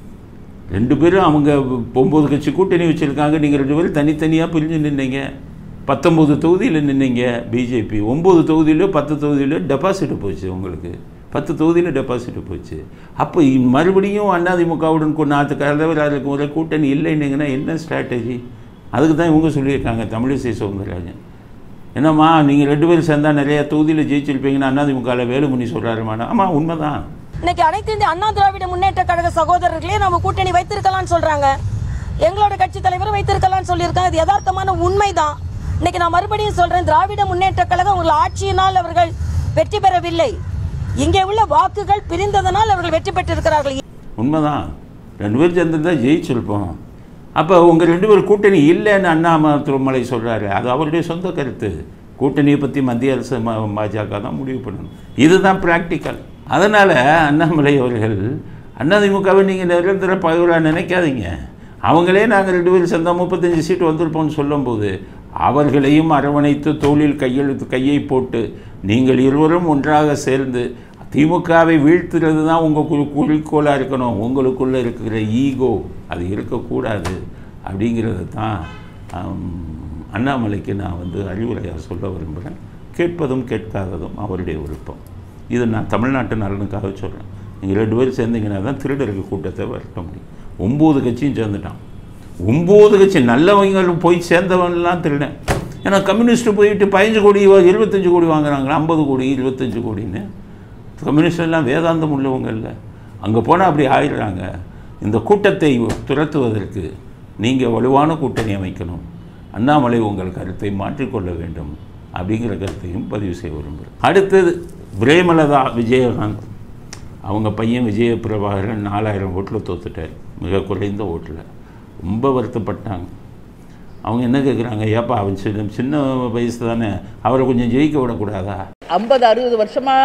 ரெண்டு பேரும் அவங்க ஒம்பது கட்சி கூட்டணி வச்சுருக்காங்க நீங்கள் ரெண்டு பேரும் தனித்தனியாக பிரிஞ்சு நின்னீங்க பத்தொம்போது தொகுதியில் நின்னீங்க பிஜேபி ஒம்பது தொகுதியிலோ பத்து தொகுதியிலோ டெபாசிட் போச்சு உங்களுக்கு பத்து தொகுதியில் டெபாசிட் போச்சு அப்போ இ- மறுபடியும் அதிமுகவுடன் கொண்டு நாற்று கலந்தவர் அதுக்கு ஒரு கூட்டணி இல்லைன்னீங்கன்னா என்ன ஸ்ட்ராட்டஜி அதுக்கு தான் இவங்க சொல்லியிருக்காங்க தமிழிசை சவுந்தரராஜன் என்னம்மா நீங்கள் ரெண்டு பேரும் சேர்ந்தா நிறைய தொகுதியில் ஜெயிச்சிருப்பீங்கன்னா அதிமுகவில் வேலுமணி சொல்கிறாருமாண்ணா ஆமாம் உண்மைதான் இன்னைக்கு அனைத்து இந்திய அண்ணா திராவிட முன்னேற்ற கழக சகோதரர்களே நம்ம கூட்டணி வைத்திருக்கலாம்னு சொல்றாங்க எங்களோட கட்சி தலைவர் வைத்திருக்கலாம்னு சொல்லியிருக்காங்க இது யதார்த்தமான உண்மைதான் இன்னைக்கு நான் மறுபடியும் சொல்றேன் திராவிட முன்னேற்ற கழகம் உங்கள் ஆட்சியினால் அவர்கள் வெற்றி பெறவில்லை இங்கே உள்ள வாக்குகள் பிரிந்ததனால் அவர்கள் வெற்றி பெற்றிருக்கிறார்கள் உண்மைதான் ரெண்டு பேரும் சேர்ந்துருந்தா ஜெயிச்சிருப்போம் அப்போ உங்கள் ரெண்டு பேர் கூட்டணி இல்லைன்னு அண்ணாமலை திருமலை சொல்கிறாரு அது அவருடைய சொந்த கருத்து கூட்டணியை பற்றி மத்திய அரசு ம- பாஜக தான் முடிவு பண்ணணும் இதுதான் ப்ராக்டிக்கல் அதனால் அண்ணாமலை அவர்கள் அதிமுகவை நீங்கள் நிரந்தர பகைவராக நினைக்காதீங்க அவங்களே நாங்கள் ரெண்டு பேரும் சேர்ந்தா முப்பத்தஞ்சு சீட்டு வந்திருப்போம்னு சொல்லும்போது அவர்களையும் அரவணைத்து தோளில் கையெழுத்து கையை போட்டு நீங்கள் இருவரும் ஒன்றாக சேர்ந்து திமுகவை வீழ்த்துறது தான் உங்கள் குறி குறிக்கோளாக இருக்கணும் உங்களுக்குள்ளே இருக்கிற ஈகோ அது இருக்கக்கூடாது அப்படிங்கிறது தான் ஆம், அண்ணாமலைக்கு நான் வந்து அறிவுரையாக சொல்ல விரும்புகிறேன் கேட்பதும் கேட்காததும் அவருடைய விருப்பம் இது நான் தமிழ்நாட்டு நலனுக்காக சொல்கிறேன் நீங்கள் ரெண்டு பேரும் சேர்ந்தீங்கன்னா தான் திருடருக்கு கூட்டத்தை வரட்ட முடியும் ஒம்பது கட்சியும் சேர்ந்துட்டான் ஒம்பது கட்சி நல்லவங்க போய் சேர்ந்தவன்லாம் திருடன் ஏன்னா கம்யூனிஸ்ட்டு போயிட்டு பதினஞ்சு கோடி இருபத்தஞ்சு கோடி வாங்குறாங்களா ஐம்பது கோடி இருபத்தஞ்சு கோடின்னு கம்யூனிஸ்ட் எல்லாம் வேதாந்தம் உள்ளவங்க இல்லை அங்கே போனால் அப்படி ஆயிடுறாங்க இந்த கூட்டத்தை துரத்துவதற்கு நீங்கள் வலுவான கூட்டணி அமைக்கணும் அண்ணாமலை உங்கள் கருத்தை மாற்றிக்கொள்ள வேண்டும் அப்படிங்கிற கருத்தையும் பதிவு செய்ய விரும்புகிறேன் அடுத்தது பிரேமலதா விஜயகாந்த் அவங்க பையன் விஜய பிரபாகரன் நாலாயிரம் ஓட்டில் தோத்துட்டார் மிக குறைந்த ஓட்டில் ரொம்ப வருத்தப்பட்டாங்க அவங்க என்ன கேட்குறாங்க ஏப்பா அவன் சின்ன சின்ன வயசு தானே அவரை கொஞ்சம் ஜெயிக்க விடக்கூடாதா ஐம்பது அறுபது வருஷமா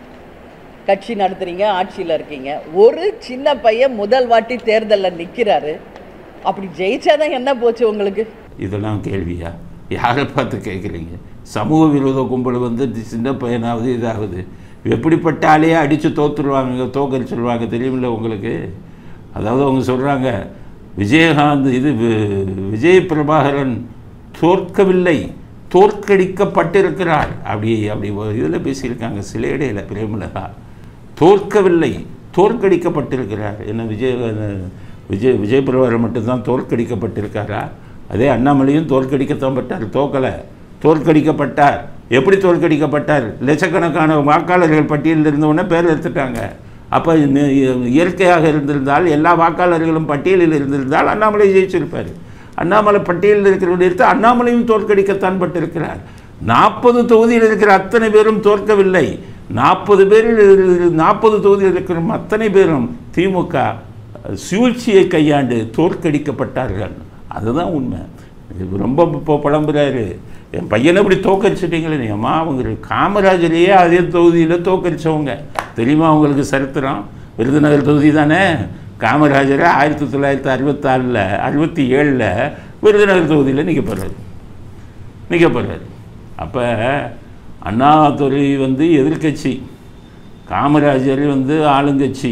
கட்சி நடத்துறீங்க ஆட்சியில் இருக்கீங்க ஒரு சின்ன பையன் முதல் வாட்டி தேர்தலில் நிற்கிறாரு அப்படி ஜெயிச்சாதான் என்ன போச்சு உங்களுக்கு இதெல்லாம் கேள்வியா யாரை பார்த்து கேட்குறீங்க சமூக விரோத கும்பல் வந்து தி- சின்ன பையனாவது இதாகுது எப்படிப்பட்ட ஆளையே அடித்து தோத்துருவாங்க தோக்கடிச்சிருவாங்க தெரியுமில்ல உங்களுக்கு அதாவது அவங்க சொல்கிறாங்க விஜயகாந்த் இது வி- விஜய் பிரபாகரன் தோற்கவில்லை தோற்கடிக்கப்பட்டிருக்கிறார் அப்படி அப்படி இதில் பேசியிருக்காங்க சில இடையில பிரேமலதா தோற்கவில்லை தோற்கடிக்கப்பட்டிருக்கிறார் என்ன விஜய் விஜய் விஜய் பிரபாகரன் மட்டும்தான் தோற்கடிக்கப்பட்டிருக்காரா அதே அண்ணாமலையும் தோற்கடிக்கத்தான் பட்டார் தோக்கலை தோற்கடிக்கப்பட்டார் எப்படி தோற்கடிக்கப்பட்டார் லட்சக்கணக்கான வாக்காளர்கள் பட்டியலில் இருந்தவுடனே பேர் எடுத்துட்டாங்க அப்போ இயற்கையாக இருந்திருந்தால் எல்லா வாக்காளர்களும் பட்டியலில் இருந்திருந்தால் அண்ணாமலை ஜெயிச்சிருப்பார் அண்ணாமலை பட்டியலில் இருக்கிறவர்கள் எடுத்து அண்ணாமலையும் தோற்கடிக்கத்தான் பட்டிருக்கிறார் நாற்பது தொகுதியில் இருக்கிற அத்தனை பேரும் தோற்கவில்லை நாற்பது பேரில் நாற்பது தொகுதியில் இருக்கிற அத்தனை பேரும் திமுக சூழ்ச்சியை கையாண்டு தோற்கடிக்கப்பட்டார்கள் அதுதான் உண்மை இது ரொம்ப இப்போ புலம்புறாரு என் பையனை இப்படி தோக்கடிச்சிட்டீங்களே அம்மா அவங்க காமராஜரையே அதே தொகுதியில் தோக்கடிச்சவங்க தெரியுமா அவங்களுக்கு சரித்திரம் விருதுநகர் தொகுதி தானே காமராஜரை ஆயிரத்தி தொள்ளாயிரத்தி அறுபத்தாறில் அறுபத்தி ஏழில் விருதுநகர் தொகுதியில் நிற்க போகிறாரு நிற்க போகிறாரு அப்போ அண்ணாதுரை வந்து எதிர்க்கட்சி காமராஜர் வந்து ஆளுங்கட்சி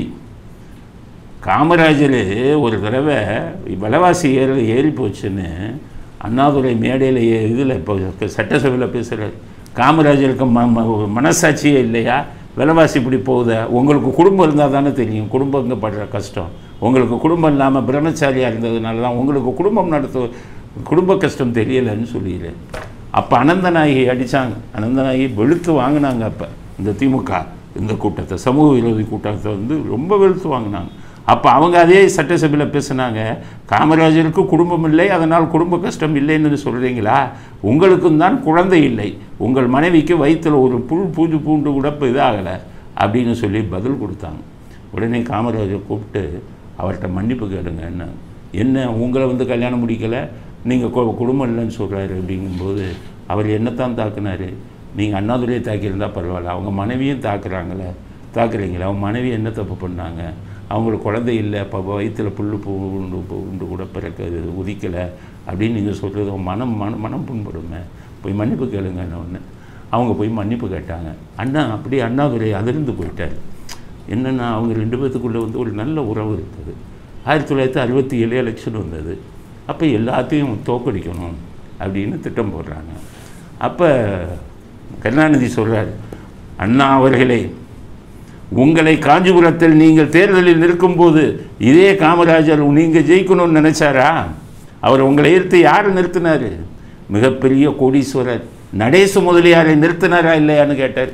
காமராஜர் ஒரு தடவை விலைவாசி ஏறி ஏறி போச்சுன்னு அண்ணாதுரை மேடையில் இதில் இப்போ சட்டசபையில் பேசுகிறார் காமராஜருக்கு ம ம- மனசாட்சியே இல்லையா விலைவாசி இப்படி போகுதா உங்களுக்கு குடும்பம் இருந்தால் தானே தெரியும் குடும்பங்க படுற கஷ்டம் உங்களுக்கு குடும்பம் இல்லாமல் பிரம்மச்சாரியாக இருந்ததுனால தான் உங்களுக்கு குடும்பம் நடத்த குடும்ப கஷ்டம் தெரியலைன்னு சொல்லிடுறேன் அப்போ அனந்தநாயகி அடித்தாங்க அனந்தநாயகி வெளுத்து வாங்கினாங்க அப்போ இந்த திமுக இந்த கூட்டத்தை சமூக விரோதி கூட்டத்தை வந்து ரொம்ப வெளுத்து வாங்கினாங்க அப்போ அவங்க அதே சட்டசபையில் பேசுனாங்க காமராஜருக்கு குடும்பம் இல்லை அதனால் குடும்ப கஷ்டம் இல்லைன்னு சொல்கிறீங்களா உங்களுக்கும் தான் குழந்தை இல்லை உங்கள் மனைவிக்கு வயிற்றில் ஒரு புல் பூஜு பூண்டு கூட இப்போ இதாகலை அப்படின்னு சொல்லி பதில் கொடுத்தாங்க உடனே காமராஜர் கூப்பிட்டு அவர்கிட்ட மன்னிப்பு கேளுங்க என்ன என்ன உங்களை வந்து கல்யாணம் முடிக்கலை நீங்கள் குடும்பம் இல்லைன்னு சொல்கிறாரு அப்படிங்கும்போது அவர் என்னத்தான் தாக்குனாரு நீங்கள் அண்ணாதுரையை தாக்கியிருந்தா பரவாயில்ல அவங்க மனைவியும் தாக்குறாங்களே தாக்குறீங்களே அவங்க மனைவி என்ன தப்பு பண்ணாங்க அவங்களுக்கு குழந்தை இல்லை இப்போ வயிற்றில் புல் பூண்டு பூண்டு கூட பிறக்க உதிக்கலை அப்படின்னு நீங்கள் சொல்கிறது அவங்க மனம் மனம் மனம் புண்படுமே போய் மன்னிப்பு கேளுங்க என்ன ஒன்று அவங்க போய் மன்னிப்பு கேட்டாங்க அண்ணா அப்படியே அண்ணாதுரை அதிர்ந்து போயிட்டார் என்னென்னா அவங்க ரெண்டு பேர்த்துக்குள்ளே வந்து ஒரு நல்ல உறவு இருக்குது ஆயிரத்தி தொள்ளாயிரத்தி அறுபத்தி ஏழு எலெக்ஷன் வந்தது அப்போ எல்லாத்தையும் தோக்கடிக்கணும் அப்படின்னு திட்டம் போடுறாங்க அப்போ கருணாநிதி சொல்கிறார் அண்ணா அவர்களே உங்களை காஞ்சிபுரத்தில் நீங்கள் தேர்தலில் நிற்கும்போது இதே காமராஜர் நீங்கள் ஜெயிக்கணும்னு நினைச்சாரா அவர் உங்களை எதிர்த்து யார் நிறுத்தினார் மிகப்பெரிய கோடீஸ்வரர் நடேசு முதலியாரை நிறுத்தினாரா இல்லையான்னு கேட்டார்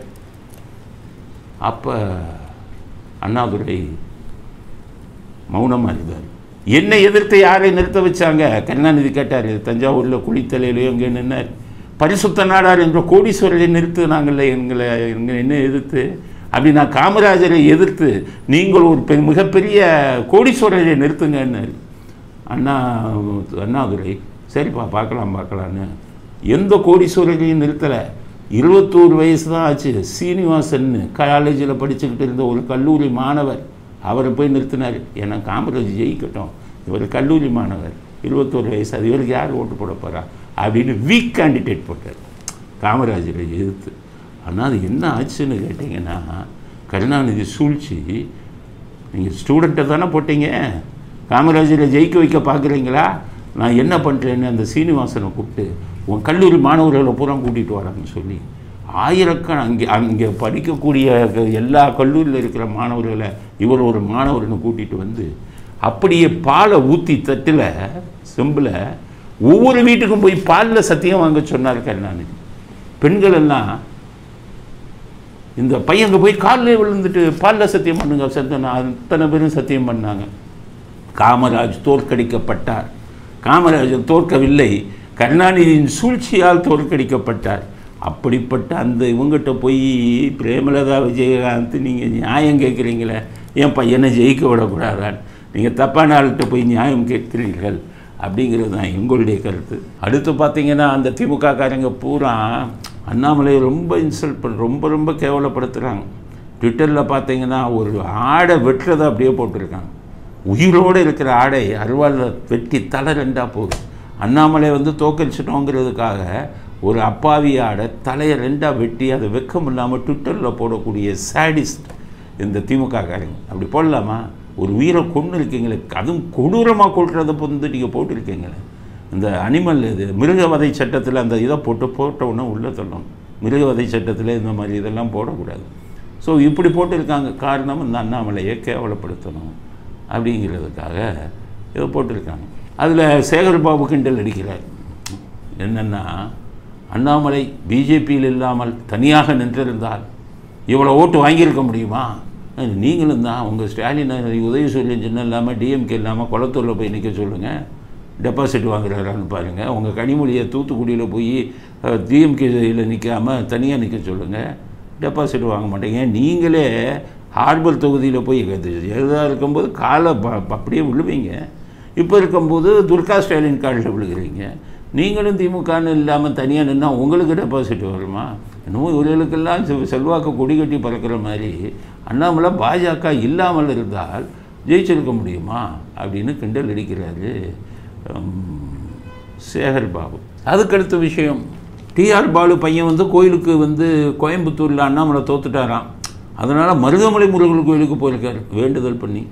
அப்போ அண்ணாதுரை மௌனமாக இருந்தார் என்னை எதிர்த்து யாரை நிறுத்த வச்சாங்க கருணாநிதி கேட்டார் தஞ்சாவூரில் குளித்தலையிலையோ இங்கே நின்னார் பரிசுத்த நாடார் என்ற கோடீஸ்வரரை நிறுத்தினாங்கல்ல எங்களை எங்களை என்ன எதிர்த்து அப்படி நான் காமராஜரை எதிர்த்து நீங்கள் ஒரு பெ மிகப்பெரிய கோடீஸ்வரரை நிறுத்துங்கன்னாரு அண்ணா அண்ணாதுரை சரிப்பா பார்க்கலாம் பார்க்கலான்னு எந்த கோடீஸ்வரரையும் நிறுத்தலை இருபத்தோரு வயசு தான் ஆச்சு சீனிவாசன்னு காலேஜில் படிச்சுக்கிட்டு இருந்த ஒரு கல்லூரி மாணவர் அவரை போய் நிறுத்தினார் ஏன்னா காமராஜ் ஜெயிக்கட்டும் இவர் கல்லூரி மாணவர் இருபத்தோரு வயசு அது இவருக்கு யார் ஓட்டு போட போகிறா அப்படின்னு வீக் கேண்டிடேட் போட்டார் காமராஜரை எதிர்த்து ஆனால் அது என்ன ஆச்சுன்னு கேட்டிங்கன்னா கருணாநிதி சூழ்ச்சி நீங்கள் ஸ்டூடெண்ட்டை தானே போட்டீங்க காமராஜரை ஜெயிக்க வைக்க பார்க்குறீங்களா நான் என்ன பண்ணுறேன்னு அந்த சீனிவாசனை கூப்பிட்டு உன் கல்லூரி மாணவர்களை பூரா கூட்டிகிட்டு வரான்னு சொல்லி ஆயிரக்கண அங்கே அங்கே படிக்கக்கூடிய எல்லா கல்லூரியில் இருக்கிற மாணவர்களை இவர் ஒரு மாணவர்னு கூட்டிகிட்டு வந்து அப்படியே பாலை ஊற்றி தட்டில் செம்பில் ஒவ்வொரு வீட்டுக்கும் போய் பாலில் சத்தியம் வாங்க சொன்னார் கருணாநிதி பெண்கள் எல்லாம் இந்த பையங்க போய் காலில் விழுந்துட்டு பாலில் சத்தியம் பண்ணுங்க சத்தம் அத்தனை பேரும் சத்தியம் பண்ணாங்க காமராஜ் தோற்கடிக்கப்பட்டார் காமராஜர் தோற்கவில்லை கருணாநிதியின் சூழ்ச்சியால் தோற்கடிக்கப்பட்டார் அப்படிப்பட்ட அந்த இவங்ககிட்ட போய் பிரேமலதா விஜயகாந்த் நீங்கள் நியாயம் கேட்குறீங்களே என் பையனை ஜெயிக்க விடக்கூடாதான் நீங்கள் தப்பான ஆள்கிட்ட போய் நியாயம் கேட்கிறீர்கள் அப்படிங்கிறது தான் எங்களுடைய கருத்து அடுத்து பார்த்தீங்கன்னா அந்த திமுக காரங்க பூரா அண்ணாமலையை ரொம்ப இன்சல்ட் பண்ண ரொம்ப ரொம்ப கேவலப்படுத்துகிறாங்க ட்விட்டரில் பார்த்தீங்கன்னா ஒரு ஆடை வெட்டுறதை அப்படியே போட்டிருக்காங்க உயிரோடு இருக்கிற ஆடை அருவாளில் வெட்டி தலை ரெண்டாக போகுது அண்ணாமலை வந்து தோக்கடிச்சிட்டோங்கிறதுக்காக ஒரு அப்பாவி ஆடை தலையை ரெண்டாக வெட்டி அதை வெக்கம் இல்லாமல் ட்விட்டரில் போடக்கூடிய சாடிஸ்ட் இந்த திமுக காரங்க அப்படி போடலாமா ஒரு உயிரை கொண்டு இருக்கீங்களே அதுவும் கொடூரமாக கொள்றதை வந்து நீங்கள் போட்டிருக்கீங்களே இந்த அனிமல் இது மிருகவதை சட்டத்தில் அந்த இதை போட்டு போட்ட உடனே உள்ளே தள்ளணும் மிருகவதை சட்டத்தில் இந்த மாதிரி இதெல்லாம் போடக்கூடாது ஸோ இப்படி போட்டிருக்காங்க காரணம் இந்த அண்ணாமலையை கேவலப்படுத்தணும் அப்படிங்கிறதுக்காக இதை போட்டிருக்காங்க அதில் சேகர் பாபு கிண்டல் அடிக்கிறார் என்னென்னா அண்ணாமலை பிஜேபியில் இல்லாமல் தனியாக நின்றிருந்தால் இவ்வளோ ஓட்டு வாங்கியிருக்க முடியுமா நீங்களும் தான் உங்கள் ஸ்டாலினை உதவி சொல்லி சின்ன இல்லாமல் டிஎம்கே இல்லாமல் குளத்தூரில் போய் நிற்க சொல்லுங்கள் டெபாசிட் வாங்குறாரான்னு பாருங்கள் உங்கள் கனிமொழியை தூத்துக்குடியில் போய் டிஎம்கேயில் நிற்காம தனியாக நிற்க சொல்லுங்கள் டெபாசிட் வாங்க மாட்டேங்க நீங்களே ஹார்பர் தொகுதியில் போய் எதாக இருக்கும்போது காலை அப்படியே விழுவீங்க இப்போ இருக்கும்போது துர்கா ஸ்டாலின் காலில் விழுகிறீங்க நீங்களும் திமுகன்னு இல்லாமல் தனியாக நின்னா உங்களுக்கு டெபாசிட் வருமா இன்னமும் இவர்களுக்கெல்லாம் செல்வாக்கு கொடி கட்டி பறக்கிற மாதிரி அண்ணாமலை பாஜக இல்லாமல் இருந்தால் ஜெயிச்சிருக்க முடியுமா அப்படின்னு கிண்டல் அடிக்கிறாரு சேகர் பாபு அதுக்கடுத்த விஷயம் டிஆர் பாலு பையன் வந்து கோயிலுக்கு வந்து கோயம்புத்தூரில் அண்ணாமலை தோத்துட்டாராம் அதனால் மருதமலை முருகன் கோயிலுக்கு போயிருக்காரு வேண்டுதல் பண்ணி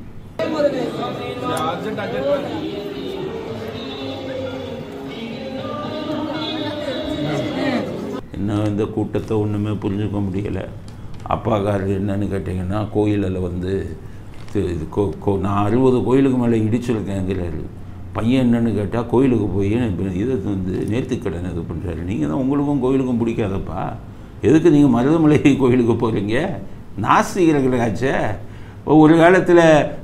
என்ன இந்த கூட்டத்தை ஒன்றுமே புரிஞ்சுக்க முடியலை அப்பாக்காரர் என்னன்னு கேட்டிங்கன்னா கோயிலில் வந்து இது கோ கோ நான் அறுபது கோயிலுக்கு மேலே இடிச்சிருக்கேங்கிறாரு பையன் என்னன்னு கேட்டால் கோயிலுக்கு போய் இதை வந்து நேர்த்திக்கடன் இது பண்ணுறாரு நீங்கள் தான் உங்களுக்கும் கோயிலுக்கும் பிடிக்காதப்பா எதுக்கு நீங்கள் மருதமலை கோயிலுக்கு போகிறீங்க நாஸ்திகர்களாச்சே ஒரு காலத்தில்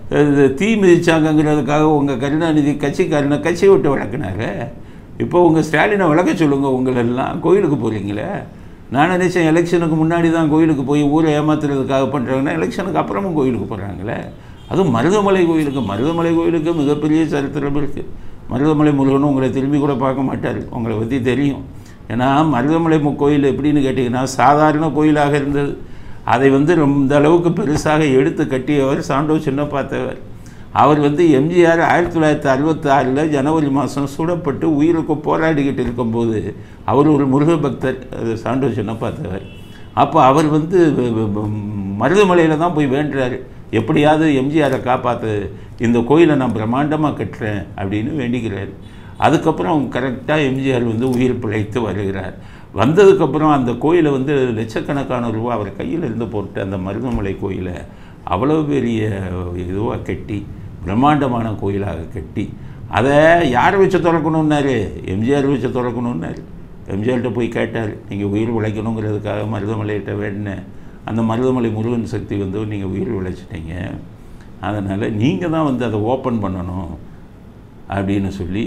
தீ மிதிச்சாங்கங்கிறதுக்காக உங்கள் கருணாநிதி கட்சிக்காரனை கட்சி விட்டு வளர்க்குனாரு இப்போ உங்கள் ஸ்டாலினை வளர்க்க சொல்லுங்கள் உங்களெல்லாம் கோயிலுக்கு போகிறீங்களே நான் நினச்சேன் எலெக்ஷனுக்கு முன்னாடி தான் கோயிலுக்கு போய் ஊரை ஏமாத்துறதுக்காக பண்ணுறாங்கன்னா எலெக்ஷனுக்கு அப்புறமும் கோயிலுக்கு போகிறாங்களே அதுவும் மருதமலை கோயிலுக்கு மருதமலை கோயிலுக்கு மிகப்பெரிய சரித்திரம் இருக்குது மருதமலை முருகனும் உங்களை திரும்பி கூட பார்க்க மாட்டார் உங்களை பற்றி தெரியும் ஏன்னா மருதமலை மு- கோயில் எப்படின்னு கேட்டிங்கன்னா சாதாரண கோயிலாக இருந்தது அதை வந்து ரொம்ப இந்த அளவுக்கு பெருசாக எடுத்து கட்டியவர் சாண்டோ சின்ன பார்த்தவர் அவர் வந்து எம்ஜிஆர் ஆயிரத்தி தொள்ளாயிரத்தி அறுபத்தி ஆறில் ஜனவரி மாதம் சுடப்பட்டு உயிருக்கு போராடிக்கிட்டு இருக்கும்போது அவர் ஒரு முருக பக்தர் அது சாண்டோ சின்ன பார்த்தவர் அப்போ அவர் வந்து வ- வ- வ- மருதமலையில் தான் போய் வேண்டுறாரு எப்படியாவது எம்ஜிஆரை காப்பாற்று இந்த கோயிலை நான் பிரம்மாண்டமாக கட்டுறேன் அப்படின்னு வேண்டிக்கிறார் அதுக்கப்புறம் கரெக்டாக எம்ஜிஆர் வந்து உயிர் பிழைத்து வருகிறார் வந்ததுக்கப்புறம் அந்த கோயிலை வந்து லட்சக்கணக்கான ரூபா அவர் கையில் இருந்து போட்டு அந்த மருதமலை கோயிலை அவ்வளோ பெரிய இதுவாக கட்டி பிரம்மாண்டமான கோயிலாக கட்டி அதை யாரை வச்சு திறக்கணுன்னாரு எம்ஜிஆர் வச்சு திறக்கணுன்னாரு எம்ஜிஆர்கிட்ட போய் கேட்டார் நீங்கள் உயிர் உழைக்கணுங்கிறதுக்காக மருதமலையிட்ட வேண்டினேன் அந்த மருதமலை முருகன் சக்தி வந்து நீங்கள் உயிர் உழைச்சிட்டீங்க அதனால் நீங்கள் தான் வந்து அதை ஓப்பன் பண்ணணும் அப்படின்னு சொல்லி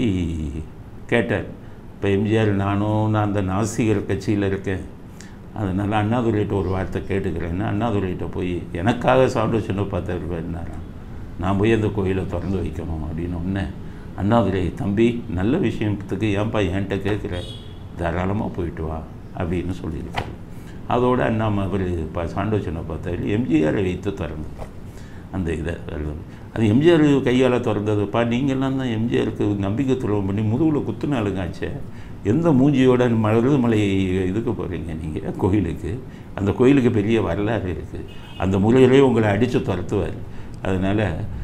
கேட்டார் இப்போ எம்ஜிஆர் நானும் நான் அந்த நாசிகர் கட்சியில் இருக்கேன் அதனால் அண்ணாதுரைகிட்ட ஒரு வார்த்தை கேட்டுக்கிறேன்னு அண்ணாதுரைகிட்ட போய் எனக்காக சாப்பிட்டு சின்ன பார்த்தவர் வேணாராம் நான் போய் அந்த கோயிலை திறந்து வைக்கணும் அப்படின்னு ஒன்று அண்ணாதுரை தம்பி நல்ல விஷயத்துக்கு ஏன்பா என்கிட்ட கேட்குற தாராளமாக போயிட்டு வா அப்படின்னு சொல்லியிருக்காரு அதோட அண்ணா அவர் இப்போ சாண்டோச்சனை பார்த்தாரு எம்ஜிஆரை வைத்து திறந்தார் அந்த இதை எழுதணும் அது எம்ஜிஆர் கையால் திறந்ததுப்பா நீங்கள்லாம் தான் எம்ஜிஆருக்கு நம்பிக்கை துரோகம் பண்ணி முதுகில் குத்துனாலுங்காச்சே எந்த மூஞ்சியோட மருதமலை இதுக்கு போகிறீங்க நீங்கள் கோயிலுக்கு அந்த கோயிலுக்கு பெரிய வரலாறு இருக்குது அந்த முறையிலே உங்களை அடித்து துரத்துவார் அதனால்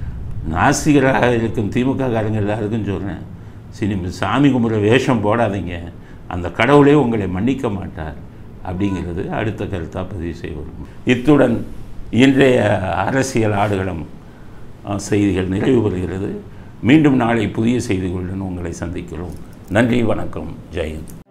நாசிகராக இருக்கும் திமுக காரங்க எல்லாருக்கும் சொல்கிறேன் சினிமா சாமி கும்பிட்ற வேஷம் போடாதீங்க அந்த கடவுளே உங்களை மன்னிக்க மாட்டார் அப்படிங்கிறது அடுத்த கருத்தாக பதிவு செய்வோம் இத்துடன் இன்றைய அரசியல் ஆடுகளம் அஹ், செய்திகள் நிறைவு பெறுகிறது மீண்டும் நாளை புதிய செய்திகளுடன் உங்களை சந்திக்கிறோம் நன்றி வணக்கம் ஜெயந்த்